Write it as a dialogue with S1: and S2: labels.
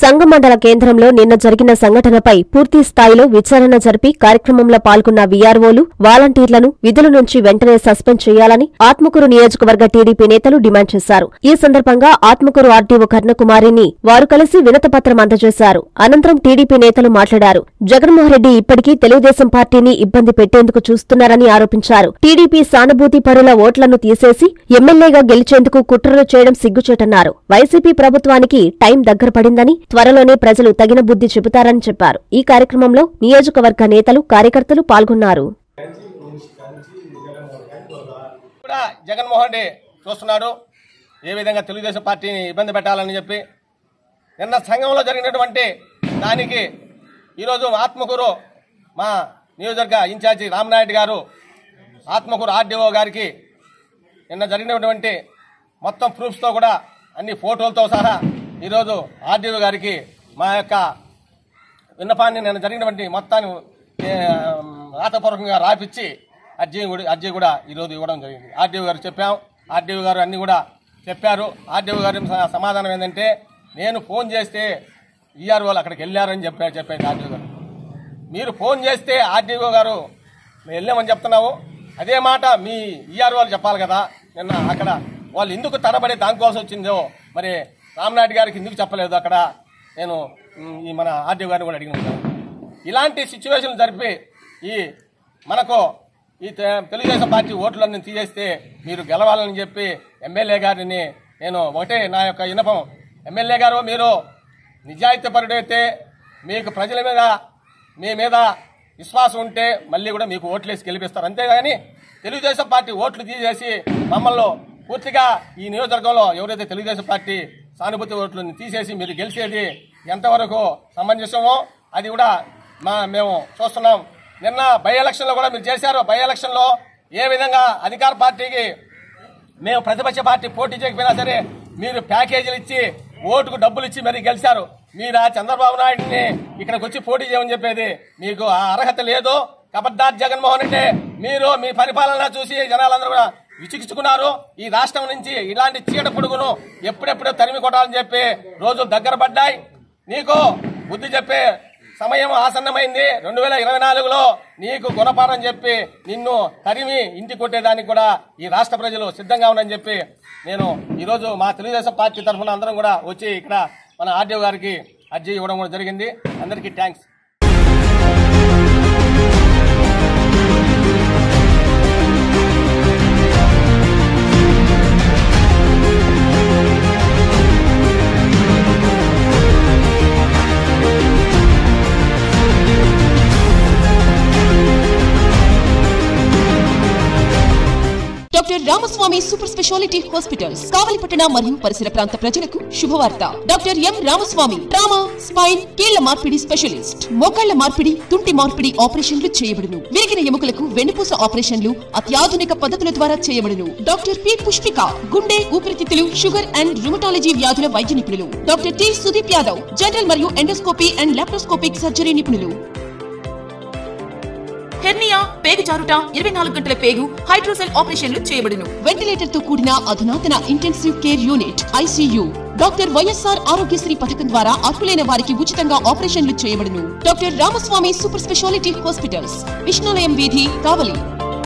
S1: సంగమండల కేంద్రంలో నిన్న జరిగిన సంఘటనపై పూర్తి స్థాయిలో విచారణ జరిపి కార్యక్రమంలో పాల్గొన్న వీఆర్ఓలు వాలంటీర్లను విధుల నుంచి వెంటనే సస్పెండ్ చేయాలని ఆత్మకూరు నియోజకవర్గ టీడీపీ నేతలు డిమాండ్ చేశారు ఈ సందర్భంగా ఆత్మకూరు ఆర్డీఓ కర్ణకుమారిని వారు కలిసి వినతపత్రం అందజేశారు అనంతరం టీడీపీ నేతలు మాట్లాడారు జగన్మోహన్ రెడ్డి ఇప్పటికీ తెలుగుదేశం పార్టీని ఇబ్బంది పెట్టేందుకు చూస్తున్నారని ఆరోపించారు టీడీపీ సానుభూతి పరుల ఓట్లను తీసేసి ఎమ్మెల్యేగా గెలిచేందుకు కుట్రలు చేయడం సిగ్గుచేటన్నారు వైసీపీ ప్రభుత్వానికి టైం దగ్గర పడిందని త్వరలోనే ప్రజలు తగిన బుద్ధి చెబుతారని చెప్పారు ఈ కార్యక్రమంలో నియోజకవర్గ నేతలు కార్యకర్తలు పాల్గొన్నారు
S2: కూడా జగన్మోహన్ రెడ్డి చూస్తున్నాడు ఏ విధంగా తెలుగుదేశం పార్టీని ఇబ్బంది పెట్టాలని చెప్పి నిన్న సంఘంలో జరిగినటువంటి దానికి ఈరోజు ఆత్మకూరు మా నియోజకవర్గ ఇన్ఛార్జి రామనాయుడు గారు ఆత్మకూరు ఆర్డీఓ గారికి నిన్న జరిగినటువంటి మొత్తం ప్రూఫ్స్తో కూడా అన్ని ఫోటోలతో సహా ఈరోజు ఆర్డీఓ గారికి మా యొక్క విన్నపాన్ని నేను జరిగినటువంటి మొత్తాన్ని ఏ, రాతపూర్వకంగా రాపిచ్చి అర్జీ కూడా అర్జీ కూడా ఈరోజు ఇవ్వడం జరిగింది ఆర్డీఓ గారు చెప్పాం ఆర్డీఓ గారు అన్ని కూడా చెప్పారు ఆర్డీఓ గారి స- సమాధానం ఏంటంటే నేను ఫోన్ చేస్తే ఈఆర్ఓలు అక్కడికి వెళ్ళారని చెప్పారు చెప్పేది ఆర్డీఓ గారు మీరు ఫోన్ చేస్తే ఆర్డీఓ గారు మేము వెళ్ళామని చెప్తున్నావు అదే మాట మీ ఈఆర్ఓలు చెప్పాలి కదా నిన్న అక్కడ వాళ్ళు ఎందుకు తడబడి దానికోసం వచ్చిందో మరి రామనాయుడు గారికి ఎందుకు చెప్పలేదు అక్కడ నేను మ్, ఈ మన ఆర్డీఓ గారిని కూడా అడిగిన ఇలాంటి సిచ్యువేషన్లు జరిపి ఈ మనకు ఈ తె- తెలుగుదేశం పార్టీ ఓట్లన్నీ తీసేస్తే మీరు గెలవాలని చెప్పి ఎమ్మెల్యే గారిని నేను ఒకటే నా యొక్క వినపం ఎమ్మెల్యే గారు మీరు నిజాయితీపరుడైతే మీకు ప్రజల మీద మీ మీద విశ్వాసం ఉంటే మళ్ళీ కూడా మీకు ఓట్లేసి గెలిపిస్తారు అంతేగాని తెలుగుదేశం పార్టీ ఓట్లు తీసేసి మమ్మల్ని పూర్తిగా ఈ నియోజకవర్గంలో ఎవరైతే తెలుగుదేశం పార్టీ సానుభూతి ఓట్లను తీసేసి మీరు గెలిచేది ఎంతవరకు సమంజసమో అది కూడా మా మేము చూస్తున్నాం నిన్న బై ఎలక్షన్లో కూడా మీరు చేశారు బై ఎలక్షన్లో ఏ విధంగా అధికార పార్టీకి మేము ప్రతిపక్ష పార్టీ పోటీ చేయకపోయినా సరే మీరు ప్యాకేజీలు ఇచ్చి ఓటుకు డబ్బులు ఇచ్చి మరి గెలిచారు మీరు ఆ చంద్రబాబు నాయుడిని ఇక్కడికి వచ్చి పోటీ చేయమని చెప్పేది మీకు ఆ అర్హత లేదు కబడ్డార్ జగన్మోహన్ రెడ్డి మీరు మీ పరిపాలన చూసి జనాలందరూ కూడా విచికించుకున్నారు ఈ రాష్ట్రం నుంచి ఇలాంటి చీడ పొడుగును ఎప్పుడెప్పుడో తరిమి కొట్టాలని చెప్పి రోజు దగ్గర పడ్డాయి నీకు బుద్ధి చెప్పే సమయం ఆసన్నమైంది రెండు వేల ఇరవై నాలుగులో నీకు గుణపాఠం చెప్పి నిన్ను తరిమి ఇంటి కొట్టేదానికి కూడా ఈ రాష్ట్ర ప్రజలు సిద్ధంగా ఉన్నారని చెప్పి నేను ఈరోజు మా తెలుగుదేశం పార్టీ తరఫున అందరం కూడా వచ్చి ఇక్కడ మన ఆర్డీఓ గారికి అర్జీ ఇవ్వడం కూడా జరిగింది అందరికీ thanks
S3: doctor Ramaswamy super speciality hospitals కావలిపట్టణ మరియు పరిసర ప్రాంత ప్రజలకు శుభవార్త doctor M Ramaswamy trauma spine కీళ్ల మార్పిడి స్పెషలిస్ట్ మోకాళ్ల మార్పిడి తుంటి మార్పిడి ఆపరేషన్లు చేయబడును విరిగిన ఎముకలకు వెన్నుపూస ఆపరేషన్లు అత్యాధునిక పద్ధతుల ద్వారా చేయబడును డాక్టర్ పి పుష్పిక గుండె ఊపిరితిత్తులు షుగర్ అండ్ రుమటాలజీ వ్యాధుల వైద్య నిపుణులు doctor T Sudeep Yadav general మరియు ఎండోస్కోపీ అండ్ లాప్రోస్కోపిక్ సర్జరీ నిపుణులు హెర్నియా పేగు జారుట ఇరవై నాలుగు గంటల పేగు హైడ్రోసెల్ ఆపరేషన్లు చేయబడును వెంటిలేటర్ తో కూడిన అధునాతన intensive care unit ICU doctor YSR Aarogyasri పథకం ద్వారా అర్హులైన వారికి ఉచితంగా ఆపరేషన్లు చేయబడును doctor Ramaswamy super speciality hospitals Vishnulayam వీధి కావలి